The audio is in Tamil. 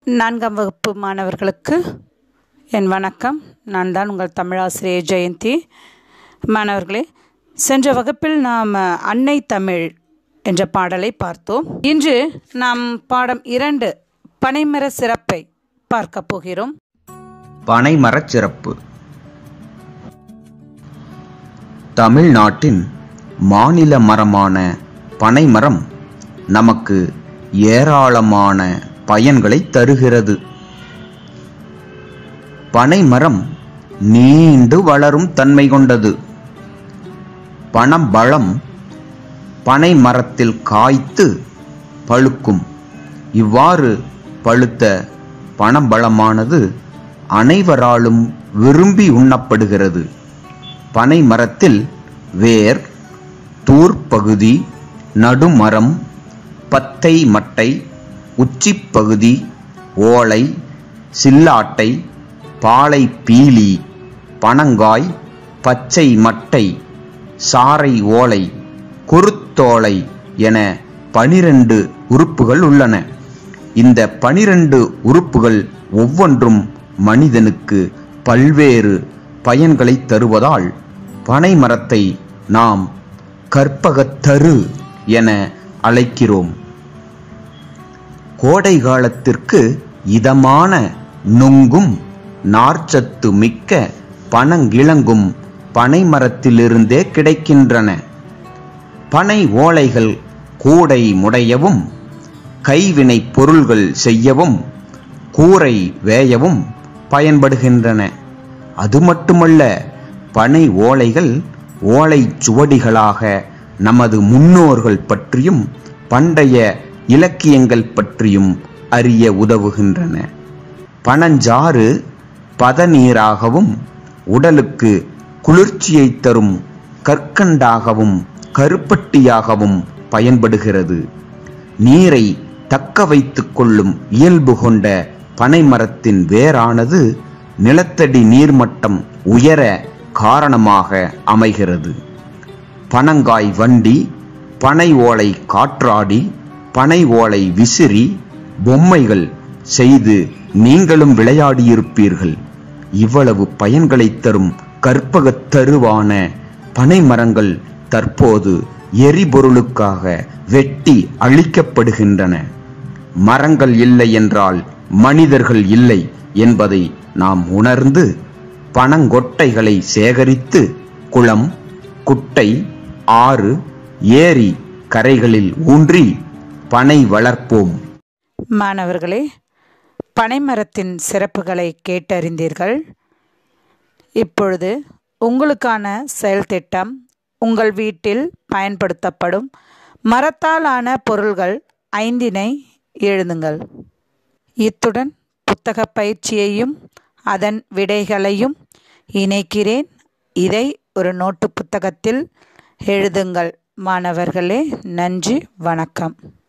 நான்காம் வகுப்பு மாணவர்களுக்கு என் வணக்கம் நான் தான் உங்கள் தமிழாசிரியர் ஜெயந்தி மாணவர்களே சென்ற வகுப்பில் நாம் அன்னை தமிழ் என்ற பாடலை பார்த்தோம் இன்று நாம் பாடம் இரண்டு பனைமர சிறப்பை பார்க்க போகிறோம் பனைமரச் சிறப்பு தமிழ்நாட்டின் மாநில மரமான பனைமரம் நமக்கு ஏராளமான பயன்களை தருகிறது பனைமரம் நீண்டு வளரும் தன்மை கொண்டது பனம்பழம் பனை மரத்தில் காய்த்து பழுக்கும் இவ்வாறு பழுத்த பனம்பழமானது அனைவராலும் விரும்பி உண்ணப்படுகிறது பனை மரத்தில் வேர் தூர்ப்பகுதி நடுமரம் பத்தை மட்டை உச்சிப்பகுதி ஓலை சில்லாட்டை பாலை பீலி பனங்காய் பச்சை மட்டை சாறை ஓலை குருத்தோலை என பனிரெண்டு உறுப்புகள் உள்ளன இந்த பனிரெண்டு உறுப்புகள் ஒவ்வொன்றும் மனிதனுக்கு பல்வேறு பயன்களை தருவதால் பனை மரத்தை நாம் கற்பகத்தரு என அழைக்கிறோம் கோடை காலத்திற்கு இதமான நுங்கும் நார்ச்சத்து மிக்க பனங்கிழங்கும் பனை மரத்திலிருந்தே கிடைக்கின்றன பனை ஓலைகள் கூடை முடையவும் கைவினை பொருள்கள் செய்யவும் கூரை வேயவும் பயன்படுகின்றன அது மட்டுமல்ல பனை ஓலைகள் ஓலை சுவடிகளாக நமது முன்னோர்கள் பற்றியும் பண்டைய இலக்கியங்கள் பற்றியும் அறிய உதவுகின்றன பனஞ்சாறு பதநீராகவும் உடலுக்கு குளிர்ச்சியை தரும் கற்கண்டாகவும் கருப்பட்டியாகவும் பயன்படுகிறது நீரை தக்க வைத்துக் கொள்ளும் இயல்பு கொண்ட பனைமரத்தின் வேரானது நிலத்தடி நீர்மட்டம் உயர காரணமாக அமைகிறது பனங்காய் வண்டி பனை ஓலை காற்றாடி பனை ஓலை விசிறி பொம்மைகள் செய்து நீங்களும் விளையாடியிருப்பீர்கள் இவ்வளவு பயன்களை தரும் கற்பகத் தருவான பனை மரங்கள் தற்போது எரிபொருளுக்காக வெட்டி அழிக்கப்படுகின்றன மரங்கள் இல்லை என்றால் மனிதர்கள் இல்லை என்பதை நாம் உணர்ந்து பனங்கொட்டைகளை சேகரித்து குளம் குட்டை ஆறு ஏரி கரைகளில் ஊன்றி பனை வளர்ப்போம் மாணவர்களே பனைமரத்தின் சிறப்புகளை கேட்டறிந்தீர்கள் இப்பொழுது உங்களுக்கான செயல் திட்டம் உங்கள் வீட்டில் பயன்படுத்தப்படும் மரத்தால் ஆன பொருள்கள் ஐந்தினை எழுதுங்கள் இத்துடன் புத்தக பயிற்சியையும் அதன் விடைகளையும் இணைக்கிறேன் இதை ஒரு நோட்டு புத்தகத்தில் எழுதுங்கள் மாணவர்களே நன்றி வணக்கம்